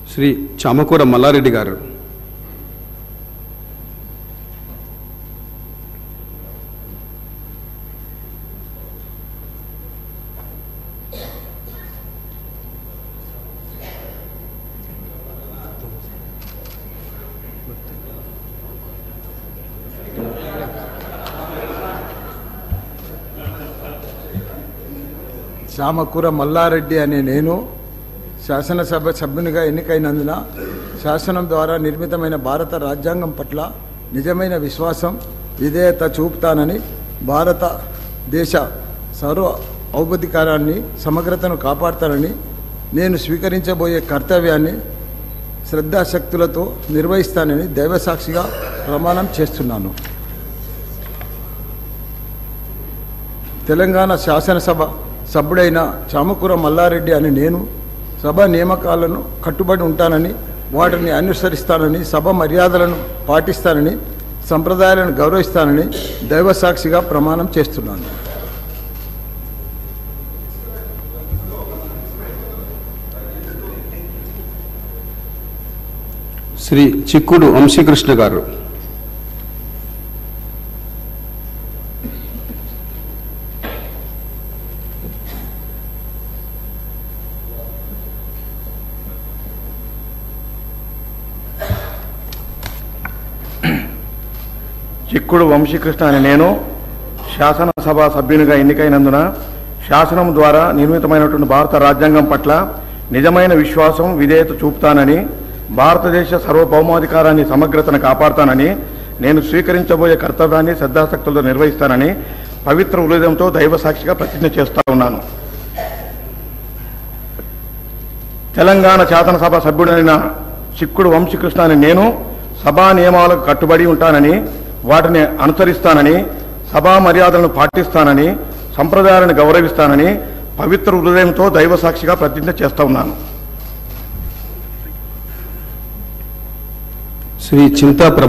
శ్రీ చామకూర మల్లారెడ్డి గారు చామకూర మల్లారెడ్డి అనే నేను శాసనసభ సభ్యునిగా ఎన్నికైనందున శాసనం ద్వారా నిర్మితమైన భారత రాజ్యాంగం పట్ల నిజమైన విశ్వాసం విధేయత చూపుతానని భారత దేశ సర్వ ఔపధికారాన్ని సమగ్రతను కాపాడుతానని నేను స్వీకరించబోయే కర్తవ్యాన్ని శ్రద్ధాశక్తులతో నిర్వహిస్తానని దైవసాక్షిగా ప్రమాణం చేస్తున్నాను తెలంగాణ శాసనసభ సభ్యుడైన చామకూర మల్లారెడ్డి అని నేను సభ నియామకాలను కట్టుబడి ఉంటానని వాటిని అనుసరిస్తానని సభ మర్యాదలను పాటిస్తానని సంప్రదాయాలను గౌరవిస్తానని దైవసాక్షిగా ప్రమాణం చేస్తున్నాను శ్రీ చిక్కుడు వంశీకృష్ణ గారు చిక్కుడు వంశీకృష్ణ అని నేను శాసనసభ సభ్యునిగా ఎన్నికైనందున శాసనం ద్వారా నిర్మితమైనటువంటి భారత రాజ్యాంగం పట్ల నిజమైన విశ్వాసం విధేయత చూపుతానని భారతదేశ సార్వభౌమాధికారాన్ని సమగ్రతను కాపాడుతానని నేను స్వీకరించబోయే కర్తవ్యాన్ని శ్రద్ధాశక్తులతో నిర్వహిస్తానని పవిత్ర హృదయంతో దైవ సాక్షిగా ప్రతిజ్ఞ చేస్తా ఉన్నాను తెలంగాణ శాసనసభ సభ్యుడైన చిక్కుడు వంశీకృష్ణ అని నేను సభా నియమాలకు కట్టుబడి ఉంటానని వాటిని అనుసరిస్తానని సభా మర్యాదలను పాటిస్తానని సంప్రదాయాలను గౌరవిస్తానని పవిత్ర హృదయంతో దైవ సాక్షిగా ప్రతిజ్ఞ చేస్తా ఉన్నాను శ్రీ చింతా